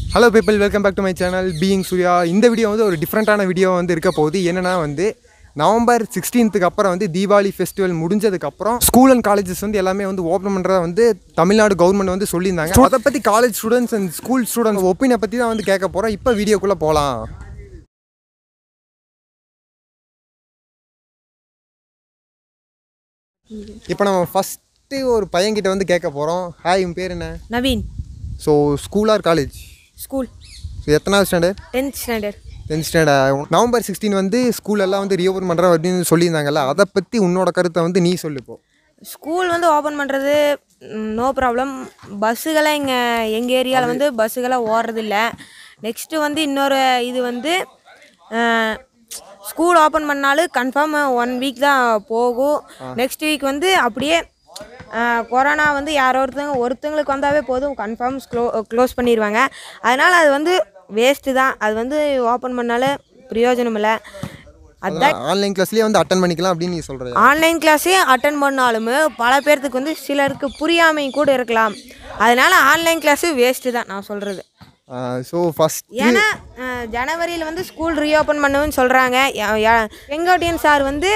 hello people welcome back to my channel being Surya இந்த video வந்து ஒரு டிஃப்ரெண்ட்டான வீடியோ வந்து இருக்க போகுது என்னென்னா வந்து நவம்பர் சிக்ஸ்டீன்த்துக்கு அப்புறம் வந்து தீபாவளி ஃபெஸ்டிவல் முடிஞ்சதுக்கப்புறம் ஸ்கூல் அண்ட் காலேஜஸ் வந்து எல்லாமே வந்து ஓப்பன் பண்ணுறதா வந்து தமிழ்நாடு கவர்மெண்ட் வந்து சொல்லியிருந்தாங்க அதை பற்றி college students and school students ஒப்பீனியை பற்றி தான் வந்து கேட்க போகிறோம் இப்போ வீடியோக்குள்ளே போகலாம் இப்போ நம்ம ஃபஸ்ட்டு ஒரு பையன்கிட்ட வந்து கேட்க போகிறோம் ஹாய் உன் பேர் என்ன Naveen so school or college school so எத்தனாவது standard tenth standard tenth standard November sixteen வந்து ஸ்கூல் எல்லாம் வந்து ரீஓப்பன் பண்ணுறோம் அப்படின்னு சொல்லியிருந்தாங்கல்ல அதை பற்றி உன்னோட கருத்தை வந்து நீ சொல்லு இப்போ ஸ்கூல் வந்து ஓப்பன் பண்ணுறது நோ ப்ராப்ளம் பஸ்ஸுகளை இங்கே எங்கள் ஏரியாவில் வந்து பஸ்ஸுகளை ஓடுறதில்ல நெக்ஸ்ட்டு வந்து இன்னொரு இது வந்து ஸ்கூல் ஓப்பன் பண்ணாலும் கன்ஃபார்ம் ஒன் வீக் தான் போகும் நெக்ஸ்ட் வீக் வந்து அப்படியே அஹ், கொரோனா வந்து யாரோ ஒருத்தங்க ஒருத்தங்களுக்கு வந்தாவே போதும் கன்ஃபார்ம் க்ளோ க்ளோஸ் பண்ணிடுவாங்க அதனால் அது வந்து வேஸ்ட்டு தான் அது வந்து ஓப்பன் பண்ணாலும் பிரயோஜனம் இல்லை அதான் ஆன்லைன் கிளாஸ்லேயே வந்து அட்டன் பண்ணிக்கலாம் அப்படின்னு நீ சொல்கிற ஆன்லைன் கிளாஸே அட்டன் பண்ணாலுமே பல பேர்த்துக்கு வந்து சிலருக்கு புரியாமை கூட இருக்கலாம் அதனால ஆன்லைன் கிளாஸு வேஸ்ட்டு தான் நான் சொல்கிறது ஸோ ஃபஸ்ட் ஏன்னா ஜனவரியில் வந்து ஸ்கூல் ரீஓப்பன் பண்ணுவேன்னு சொல்கிறாங்க செங்கோட்டையன் சார் வந்து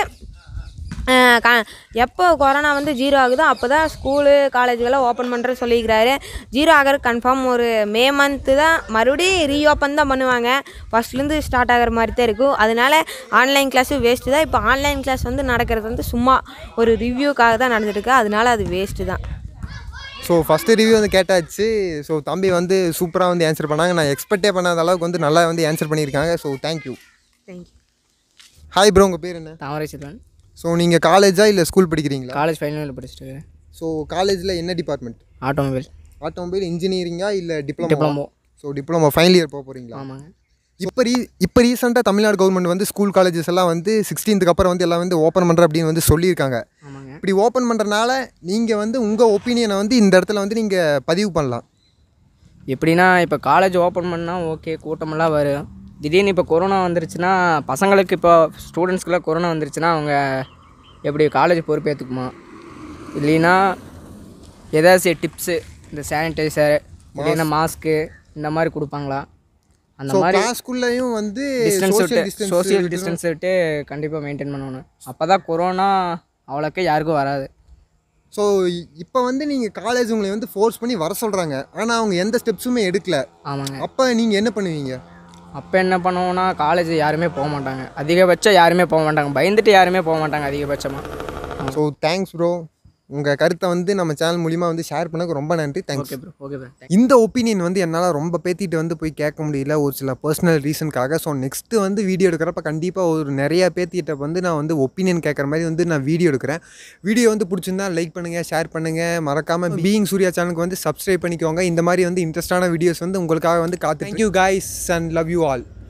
அஹ், க எப்போ கொரோனா வந்து ஜீரோ ஆகுதோ அப்போ தான் ஸ்கூலு காலேஜுக்கெல்லாம் ஓப்பன் பண்ணுற சொல்லியிருக்கிறாரு ஜீரோ ஆகிற கன்ஃபார்ம் ஒரு மே மந்த்து தான் மறுபடியும் ரீஓப்பன் தான் பண்ணுவாங்க ஃபஸ்ட்லேருந்து ஸ்டார்ட் ஆகிற மாதிரி தான் இருக்கும் அதனால ஆன்லைன் கிளாஸு வேஸ்ட்டு தான் இப்போ ஆன்லைன் கிளாஸ் வந்து நடக்கிறது வந்து சும்மா ஒரு ரிவ்யூக்காக தான் நடந்துட்டுருக்கு அதனால அது வேஸ்ட்டு தான் ஸோ ஃபஸ்ட்டு ரிவ்யூ வந்து கேட்டாச்சு ஸோ தம்பி வந்து சூப்பராக வந்து ஆன்சர் பண்ணாங்க நான் எக்ஸ்பெக்டே பண்ணாத அளவுக்கு வந்து நல்லா வந்து ஆன்சர் பண்ணியிருக்காங்க so thank you thank you hi bro உங்கள் பேர் என்ன தாமரை செல்வன் ஸோ நீங்கள் காலேஜா இல்லை ஸ்கூல் படிக்கிறீங்களா காலேஜ் ஃபைனல் இயர் படிச்சுட்டு இருக்கேன் ஸோ காலேஜில் என்ன டிபார்ட்மெண்ட் ஆட்டோமொபைல் ஆட்டோமொபைல் இன்ஜினியரிங்கா இல்லை diploma diploma so diploma final year போக போகிறீங்களா ஆமாங்க இப்போ ரீ இப்போ ரீசெண்டாக தமிழ்நாடு கவர்மெண்ட் வந்து ஸ்கூல் காலேஜஸ் எல்லாம் வந்து சிக்ஸ்டீன்த்துக்கு அப்புறம் வந்து எல்லாம் வந்து ஓப்பன் பண்ணுற அப்படின்னு வந்து சொல்லியிருக்காங்க ஆமாங்க இப்படி ஓப்பன் பண்ணுறனால நீங்கள் வந்து உங்கள் ஒப்பீனியனை வந்து இந்த இடத்துல வந்து நீங்கள் பதிவு பண்ணலாம் எப்படின்னா இப்போ காலேஜ் ஓப்பன் பண்ணால் ஓகே கூட்டமெல்லாம் வரும் திடீர்னு இப்போ கொரோனா வந்துருச்சுன்னா பசங்களுக்கு இப்போ ஸ்டூடெண்ட்ஸ்க்குலாம் கொரோனா வந்துருச்சுன்னா அவங்க எப்படி காலேஜ் பொறுப்பேற்றுக்குமா இல்லைன்னா ஏதாச்சும் டிப்ஸு இந்த சானிடைசர் இல்லைன்னா மாஸ்க்கு இந்த மாதிரி கொடுப்பாங்களா அந்த ஸோ மாதிரி கிளாஸ்க்குள்ளேயும் வந்து டிஸ்டன்ஸ் social விட்டு distance சோஷியல் டிஸ்டன்ஸ் விட்டு கண்டிப்பாக மெயின்டைன் பண்ணணும் அப்போ தான் கொரோனா அவ்வளோக்கா யாருக்கும் வராது ஸோ இப்போ வந்து நீங்கள் காலேஜ் உங்களை வந்து ஃபோர்ஸ் பண்ணி வர சொல்கிறாங்க ஆனால் அவங்க எந்த ஸ்டெப்ஸுமே எடுக்கல ஆமாங்க அப்போ நீங்கள் என்ன பண்ணுவீங்க அப்போ என்ன பண்ணுவோம்னா காலேஜ் யாருமே போக மாட்டாங்க அதிகபட்சம் யாருமே போக மாட்டாங்க பயந்துட்டு யாருமே போக மாட்டாங்க அதிகபட்சமாக ஸோ தேங்க்ஸ் ப்ரோ உங்கள் கருத்தை வந்து நம்ம சேனல் மூலிமா வந்து ஷேர் பண்ணக்கு ரொம்ப நன்றி thanks okay bro okay bro இந்த ஒப்பீனியன் வந்து என்னால் ரொம்ப பேத்திட்டு வந்து போய் கேட்க முடியல ஒரு சில பர்சனல் ரீசனுக்காக ஸோ நெக்ஸ்ட்டு வந்து வீடியோ எடுக்கிறப்ப கண்டிப்பாக ஒரு நிறையா பேத்திட்ட வந்து நான் வந்து ஒப்பீனியன் கேட்குற மாதிரி வந்து நான் வீடியோ எடுக்கிறேன் வீடியோ வந்து பிடிச்சிருந்தா லைக் பண்ணுங்கள் ஷேர் பண்ணுங்கள் மறக்காமல் பீயிங் சூர்யா சேனலுக்கு வந்து சப்ஸ்கிரைப் பண்ணிக்கோங்க இந்த மாதிரி வந்து இன்ட்ரெஸ்டான வீடியோஸ் வந்து உங்களுக்காக வந்து காத்து thank you guys and love you all